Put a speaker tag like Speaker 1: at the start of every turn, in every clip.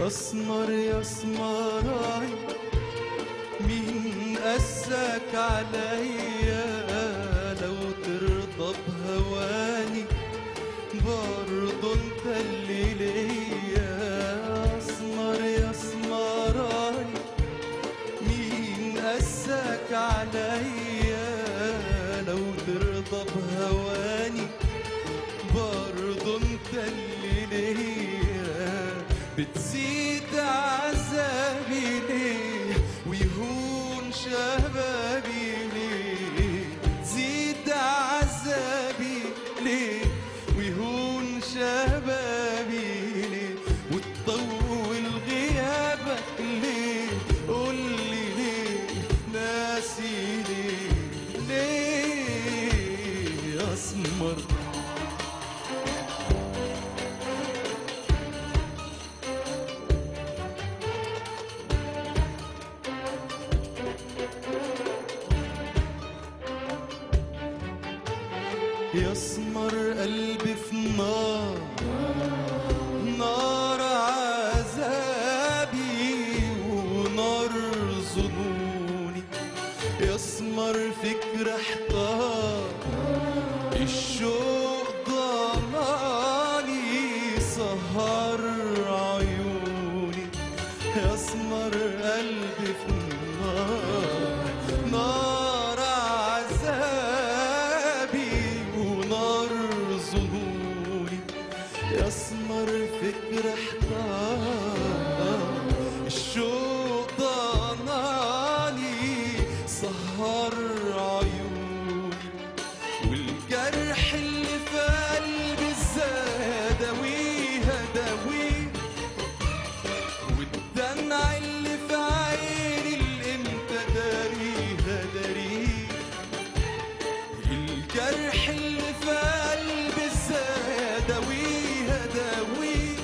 Speaker 1: اسمر يا اسمراي مين قسك عليا لو ترضى بهواني برضو انت اللي ليا اسمر يا اسمراي مين قسك عليا لو ترضى بهواني برضو انت اللي ليا بتزيد عذابي ليه ويهون شبابي ليه تزيد عذابي ليه ويهون شبابي ليه وتطول غيابك ليه قولي ليه ناسي ليه ليه اسمر يسمر قلبي في نار نار عذابي ونار ظنوني يسمر فكر احتار الشوق ضلاني سهر عيوني يسمر قلبي في النار نار عذابي ونار ظنوني يسمر فكر احتار الشوق ضناني سهر عيوني والجرح اللي في قلبي زاد اويه داويه والدمع اللي في عيني اللي انت داريها داريه الجرح اللي في قلبي زاد اويه داويه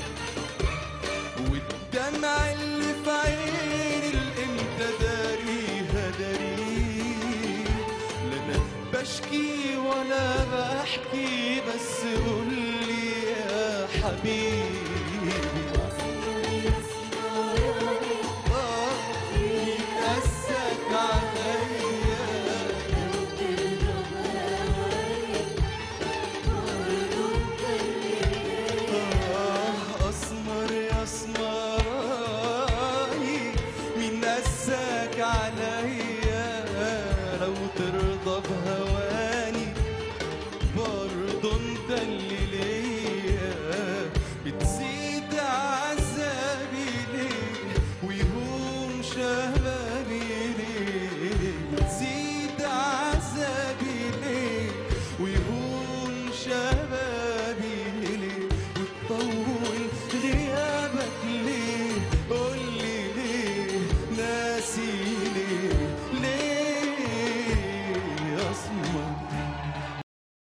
Speaker 1: والدمع اللي في عيني اللي انت داريها داريه لا انا بشكي ولا بحكي بس قولي يا حبيبي